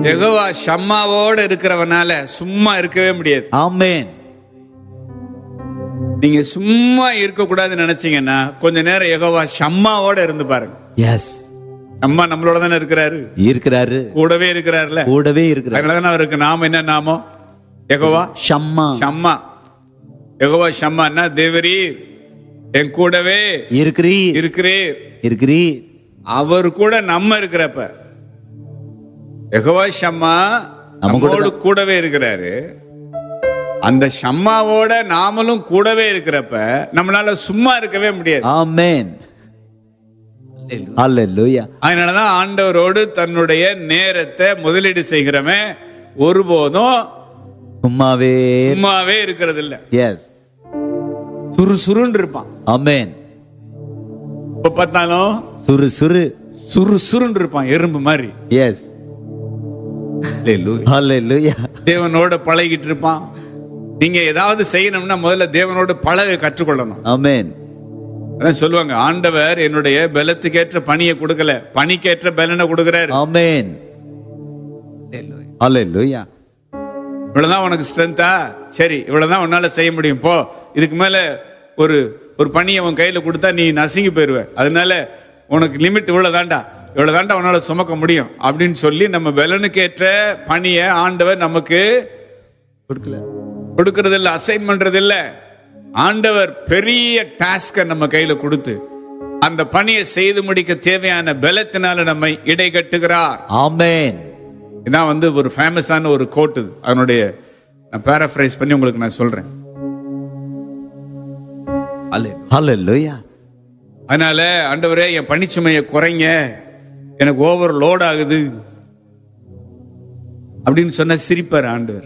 யெகோவா ஷம்மாவோட இருக்கிறவனால சும்மா இருக்கவே முடியாது ஆமென் நீங்க சும்மா இருக்க கூடாதுன்னு நினைச்சீங்கன்னா கொஞ்ச நேரம் யெகோவா ஷம்மாவோட இருந்து பாருங்க எஸ் ஷம்மா நம்மளோட தானே இருக்கிறாரு இருக்கிறாரு கூடவே இருக்கிறாருல கூடவே இருக்கிறாரு அதனால தானே அவருக்கு நாம என்ன நாமம் யெகோவா ஷம்மா ஷம்மா யெகோவா ஷம்மான்னா தேவரி என் கூடவே இருக்கிறீர் இருக்கிறீர் இருக்கிறீர் அவர் கூட நம்ம இருக்கிறப்ப யெகோவா ஷம்மா நம்ம கூட நம்மோடு கூடவே இருக்கிறாரு அந்த ஷம்மாவோட நாமளும் கூடவே இருக்கிறப்ப நம்மளால சும்மா இருக்கவே முடியாது ஆமென் அல்லேலூயா அதனாலதான் ஆண்டவரோடு தன்னுடைய நேரத்தை முதலீடு செய்கிறவன் ஒருபோதும் சும்மாவே சும்மாவே இருக்கிறது இல்ல எஸ் சுறுசுறுன்னு இருப்பான் ஆமென் இப்ப பார்த்தாலும் சுறு சுறு சுறுசுறுன்னு இருப்பான் எறும்பு மாதிரி எஸ் Hallelujah. அல்லேலூயா தேவனோட பழகிட்டு இருப்பான் நீங்க ஏதாவது செய்யணும்னா முதல்ல தேவனோட பழக கற்றுக்கொள்ளணும் ஆமென் அதான் சொல்லுவாங்க ஆண்டவர் என்னுடைய பலத்துக்கேற்ற பணியை கொடுக்கல பணிக்கேற்ற பலனை கொடுக்கிறாரு ஆமென் அல்லேலூயா இவ்வளவுதான் உனக்கு ஸ்ட்ரென்த்தா சரி இவ்வளவுதான் உன்னால செய்ய முடியும் போ இதுக்கு மேல ஒரு ஒரு பணியை உன் கையில கொடுத்தா நீ நசுங்கி போயிருவ அதனால உனக்கு லிமிட் இவ்வளவுதான்டா இவ்வளவுதான்டா உன்னால சுமக்க முடியும் அப்படின்னு சொல்லி நம்ம பலனுக்கேற்ற பணியை ஆண்டவர் நமக்கு கொடுக்கல கொடுக்கறது இல்ல அசைன் பண்றது இல்ல ஆண்டவர் பெரிய டாஸ்க நம்ம கையில கொடுத்து அந்த பணியை செய்து முடிக்க தேவையான பலத்தினால நம்மை இடை கட்டுகிறார் ஆமென் இதான் வந்து ஒரு ஃபேமஸான ஒரு கோட் இது அதனுடைய நான் பேராஃப்ரைஸ் பண்ணி உங்களுக்கு நான் சொல்றேன் அல்லேலூயா அதனால ஆண்டவரே என் பணிச்சுமையை குறைங்க எனக்கு ஓவர் லோட் ஆகுது அப்படின்னு சொன்னா சிரிப்பார் ஆண்டவர்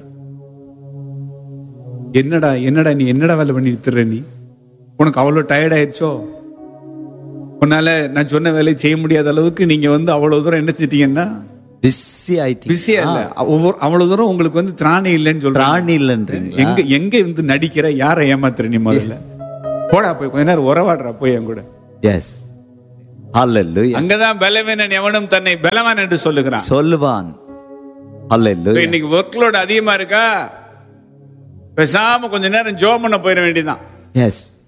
என்னடா என்னடா நீ என்னடா வேலை பண்ணிட்டு திர்ற நீ உனக்கு அவ்வளோ டயர்ட் ஆயிடுச்சோ உன்னால நான் சொன்ன வேலையை செய்ய முடியாத அளவுக்கு நீங்க வந்து அவ்வளவு தூரம் என்ன செஞ்சீங்கன்னா பிஸி ஆயிட்டீங்க பிஸியா இல்ல ஒவ்வொரு அவ்வளவு தூரம் உங்களுக்கு வந்து திராணி இல்லைன்னு சொல்றாங்க பிராணி இல்லைன்றீங்களா எங்க எங்க இருந்து நடிக்கிற யாரை ஏமாத்துற நீ முதல்ல போடா போய் கொஞ்ச நேரம் உறவாடுறா போய் என் கூட எஸ் அல்லேலூயா அங்கதான் பலவீனன் எவனும் தன்னை பலவான் என்று சொல்லுகிறான் சொல்லுவான் இப்ப அல்லேலூயா இன்னைக்கு ஒர்க் லோட் அதிகமா இருக்கா பேசாம கொஞ்ச நேரம் ஜோம் பண்ண போயிட வேண்டியதான் எஸ்